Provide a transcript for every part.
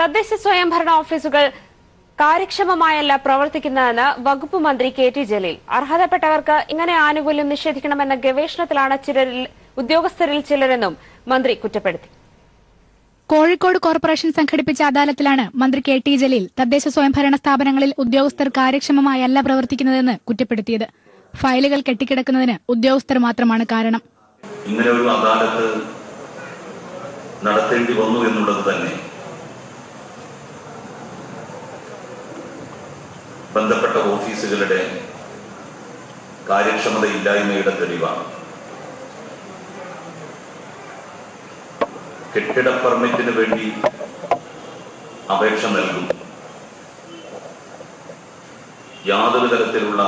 തദ്ദേശ സ്വയംഭരണ ഓഫീസുകൾ കാര്യക്ഷമമായല്ല പ്രവർത്തിക്കുന്നതെന്ന് വകുപ്പ് മന്ത്രി കെ ടി ജലീൽ അർഹതപ്പെട്ടവർക്ക് ഇങ്ങനെ ആനുകൂല്യം നിഷേധിക്കണമെന്ന ഗവേഷണത്തിലാണ് ചിലരിൽ ഉദ്യോഗസ്ഥരിൽ ചിലരെന്നും മന്ത്രി കുറ്റപ്പെടുത്തി കോഴിക്കോട് കോർപ്പറേഷൻ സംഘടിപ്പിച്ച അദാലത്തിലാണ് മന്ത്രി കെ ടി ജലീൽ തദ്ദേശ സ്വയംഭരണ സ്ഥാപനങ്ങളിൽ ഉദ്യോഗസ്ഥർ കാര്യക്ഷമമായല്ല പ്രവർത്തിക്കുന്നതെന്ന് കുറ്റപ്പെടുത്തിയത് ഫയലുകൾ കെട്ടിക്കിടക്കുന്നതിന് ഉദ്യോഗസ്ഥർ മാത്രമാണ് കാരണം ഇങ്ങനെ ഒരു അദാലത്ത് നടത്തേണ്ടി വന്നു എന്നുള്ളത് തന്നെ ബന്ധപ്പെട്ട ഓഫീസുകളുടെ കാര്യക്ഷമതയില്ലായ്മയുടെ തെളിവാണ് കെട്ടിട പെർമിറ്റിന് വേണ്ടി അപേക്ഷ നൽകും യാതൊരു തരത്തിലുള്ള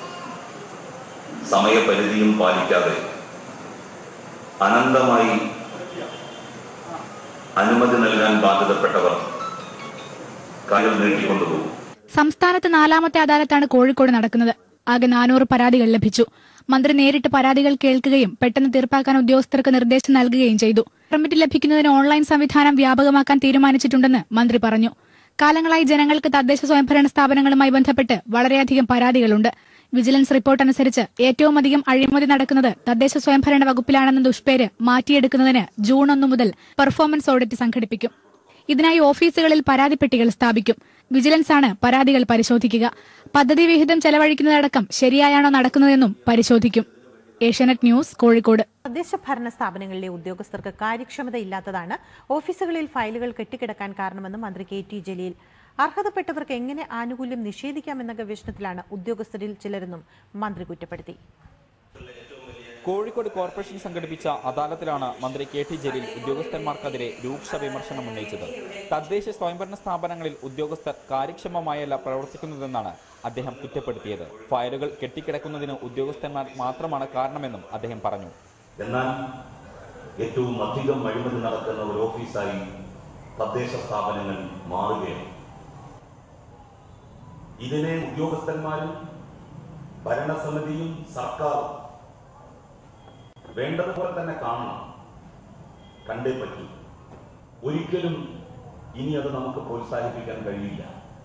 സമയപരിധിയും പാലിക്കാതെ അനന്തമായി അനുമതി നൽകാൻ ബാധ്യതപ്പെട്ടവർ കാര്യങ്ങൾ നീട്ടിക്കൊണ്ടുപോകും സംസ്ഥാനത്ത് നാലാമത്തെ അദാലത്താണ് കോഴിക്കോട് നടക്കുന്നത് ആകെ നാനൂറ് പരാതികൾ ലഭിച്ചു മന്ത്രി നേരിട്ട് പരാതികൾ കേൾക്കുകയും പെട്ടെന്ന് തീർപ്പാക്കാൻ ഉദ്യോഗസ്ഥർക്ക് നിർദ്ദേശം നൽകുകയും ചെയ്തു പെർമിറ്റ് ലഭിക്കുന്നതിന് ഓൺലൈൻ സംവിധാനം വ്യാപകമാക്കാൻ തീരുമാനിച്ചിട്ടുണ്ടെന്ന് മന്ത്രി പറഞ്ഞു കാലങ്ങളായി ജനങ്ങൾക്ക് തദ്ദേശ സ്വയംഭരണ സ്ഥാപനങ്ങളുമായി ബന്ധപ്പെട്ട് വളരെയധികം പരാതികളുണ്ട് വിജിലൻസ് റിപ്പോർട്ട് അനുസരിച്ച് ഏറ്റവും അധികം അഴിമതി നടക്കുന്നത് തദ്ദേശ സ്വയംഭരണ വകുപ്പിലാണെന്ന ദുഷ്പേര് മാറ്റിയെടുക്കുന്നതിന് ജൂൺ ഒന്ന് മുതൽ പെർഫോമൻസ് ഓഡിറ്റ് സംഘടിപ്പിക്കും ഇതിനായി ഓഫീസുകളിൽ പരാതിപ്പെട്ടികൾ സ്ഥാപിക്കും വിജിലൻസ് ആണ് പരാതികൾ പരിശോധിക്കുക പദ്ധതി വിഹിതം ചെലവഴിക്കുന്നതടക്കം ശരിയായാണോ നടക്കുന്നതെന്നും പരിശോധിക്കും ഏഷ്യാനെറ്റ് ന്യൂസ് കോഴിക്കോട് തദ്ദേശ ഭരണ സ്ഥാപനങ്ങളിലെ ഉദ്യോഗസ്ഥർക്ക് കാര്യക്ഷമതയില്ലാത്തതാണ് ഓഫീസുകളിൽ ഫയലുകൾ കെട്ടിക്കിടക്കാൻ കാരണമെന്ന് മന്ത്രി കെ ടി ജലീൽ അർഹതപ്പെട്ടവർക്ക് എങ്ങനെ ആനുകൂല്യം നിഷേധിക്കാമെന്ന ഗവേഷണത്തിലാണ് ഉദ്യോഗസ്ഥരിൽ ചിലരെന്നും മന്ത്രി കുറ്റപ്പെടുത്തി കോഴിക്കോട് കോർപ്പറേഷൻ സംഘടിപ്പിച്ച അദാലത്തിലാണ് മന്ത്രി കെ ടി ജലീൽ ഉദ്യോഗസ്ഥന്മാർക്കെതിരെ രൂക്ഷ വിമർശനം ഉന്നയിച്ചത് തദ്ദേശ സ്വയംഭരണ സ്ഥാപനങ്ങളിൽ ഉദ്യോഗസ്ഥർ കാര്യക്ഷമമായല്ല പ്രവർത്തിക്കുന്നതെന്നാണ് അദ്ദേഹം കുറ്റപ്പെടുത്തിയത് ഫയലുകൾ കെട്ടിക്കിടക്കുന്നതിന് ഉദ്യോഗസ്ഥന്മാർ മാത്രമാണ് കാരണമെന്നും അദ്ദേഹം പറഞ്ഞു എന്നാൽ ഏറ്റവും അധികം അഴിമതി നടക്കുന്ന ഒരു ഓഫീസായി തദ്ദേശ സ്ഥാപനങ്ങൾ മാറുകയാണ് ഇതിനെ ഉദ്യോഗസ്ഥന്മാരും ഭരണസമിതിയും സർക്കാരും വേണ്ടതുപോലെ തന്നെ കാണണം കണ്ടേ പറ്റൂ ഒരിക്കലും ഇനി അത് നമുക്ക് പ്രോത്സാഹിപ്പിക്കാൻ കഴിയില്ല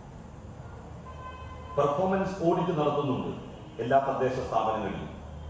പെർഫോമൻസ് ഓഡിറ്റ് നടത്തുന്നുണ്ട് എല്ലാ തദ്ദേശ സ്ഥാപനങ്ങളിലും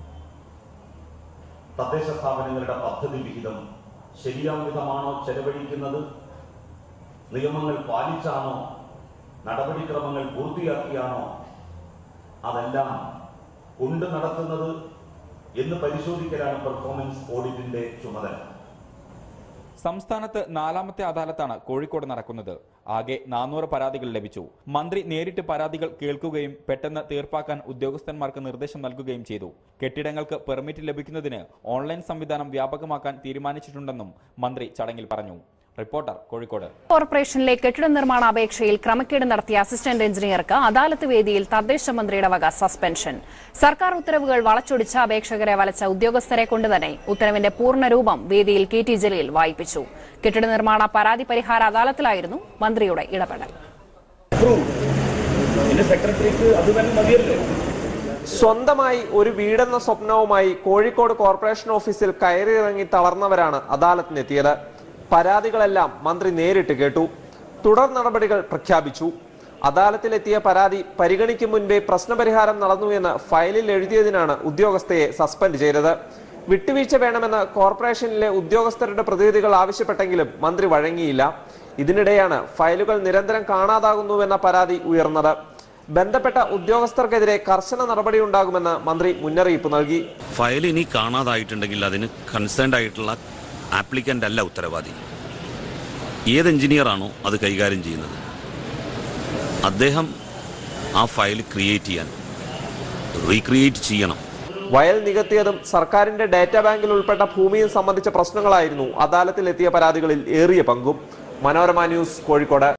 തദ്ദേശ സ്ഥാപനങ്ങളുടെ പദ്ധതി വിഹിതം ശരിയാം വിധമാണോ ചെലവഴിക്കുന്നത് നിയമങ്ങൾ പാലിച്ചാണോ നടപടിക്രമങ്ങൾ പൂർത്തിയാക്കിയാണോ അതെല്ലാം കൊണ്ട് നടത്തുന്നത് എന്ന് പരിശോധിക്കലാണ് പെർഫോമൻസ് ഓഡിറ്റിന്റെ ചുമതല സംസ്ഥാനത്ത് നാലാമത്തെ അദാലത്താണ് കോഴിക്കോട് നടക്കുന്നത് ആകെ നാനൂറ് പരാതികൾ ലഭിച്ചു മന്ത്രി നേരിട്ട് പരാതികൾ കേൾക്കുകയും പെട്ടെന്ന് തീർപ്പാക്കാൻ ഉദ്യോഗസ്ഥന്മാർക്ക് നിർദ്ദേശം നൽകുകയും ചെയ്തു കെട്ടിടങ്ങൾക്ക് പെർമിറ്റ് ലഭിക്കുന്നതിന് ഓൺലൈൻ സംവിധാനം വ്യാപകമാക്കാൻ തീരുമാനിച്ചിട്ടുണ്ടെന്നും മന്ത്രി ചടങ്ങിൽ പറഞ്ഞു റിപ്പോർട്ടർ കോഴിക്കോട് കോർപ്പറേഷനിലെ കെട്ടിട നിർമ്മാണ അപേക്ഷയിൽ ക്രമക്കേട് നടത്തിയ അസിസ്റ്റന്റ് എഞ്ചിനീയർക്ക് അദാലത്ത് വേദിയിൽ തദ്ദേശ മന്ത്രിയുടെ വക സസ്പെൻഷൻ സർക്കാർ ഉത്തരവുകൾ വളച്ചൊടിച്ച അപേക്ഷകരെ വലച്ച ഉദ്യോഗസ്ഥരെ കൊണ്ട് തന്നെ ഉത്തരവിന്റെ പൂർണ്ണരൂപം വേദിയിൽ കെ ടി ജലീൽ വായിപ്പിച്ചു കെട്ടിട നിർമ്മാണ പരാതി പരിഹാര അദാലത്തിലായിരുന്നു മന്ത്രിയുടെ ഇടപെടൽ സ്വന്തമായി ഒരു വീടെന്ന സ്വപ്നവുമായി കോഴിക്കോട് കോർപ്പറേഷൻ ഓഫീസിൽ കയറിയിറങ്ങി തളർന്നവരാണ് അദാലത്തിനെത്തിയത് പരാതികളെല്ലാം മന്ത്രി നേരിട്ട് കേട്ടു തുടർ നടപടികൾ പ്രഖ്യാപിച്ചു അദാലത്തിലെത്തിയ പരാതി പരിഗണിക്കും മുൻപേ പ്രശ്നപരിഹാരം നടന്നുവെന്ന് ഫയലിൽ എഴുതിയതിനാണ് ഉദ്യോഗസ്ഥയെ സസ്പെൻഡ് ചെയ്തത് വിട്ടുവീഴ്ച വേണമെന്ന് കോർപ്പറേഷനിലെ ഉദ്യോഗസ്ഥരുടെ പ്രതിനിധികൾ ആവശ്യപ്പെട്ടെങ്കിലും മന്ത്രി വഴങ്ങിയില്ല ഇതിനിടെയാണ് ഫയലുകൾ നിരന്തരം കാണാതാകുന്നുവെന്ന പരാതി ഉയർന്നത് ബന്ധപ്പെട്ട ഉദ്യോഗസ്ഥർക്കെതിരെ കർശന നടപടിയുണ്ടാകുമെന്ന് മന്ത്രി മുന്നറിയിപ്പ് നൽകി ഫയൽ ഇനി കാണാതായിട്ടുണ്ടെങ്കിൽ അതിന് കൺസേൺഡ് ആയിട്ടുള്ള ആപ്ലിക്കൻ്റ് അല്ല ഉത്തരവാദി ഏത് എഞ്ചിനീയറാണോ അത് കൈകാര്യം ചെയ്യുന്നത് അദ്ദേഹം ആ ഫയൽ ക്രിയേറ്റ് ചെയ്യാൻ റീക്രിയേറ്റ് ചെയ്യണം വയൽ നികത്തിയതും സർക്കാരിന്റെ ഡാറ്റാ ബാങ്കിൽ ഉൾപ്പെട്ട ഭൂമിയും സംബന്ധിച്ച പ്രശ്നങ്ങളായിരുന്നു അദാലത്തിലെത്തിയ പരാതികളിൽ ഏറിയ പങ്കും മനോരമ ന്യൂസ് കോഴിക്കോട്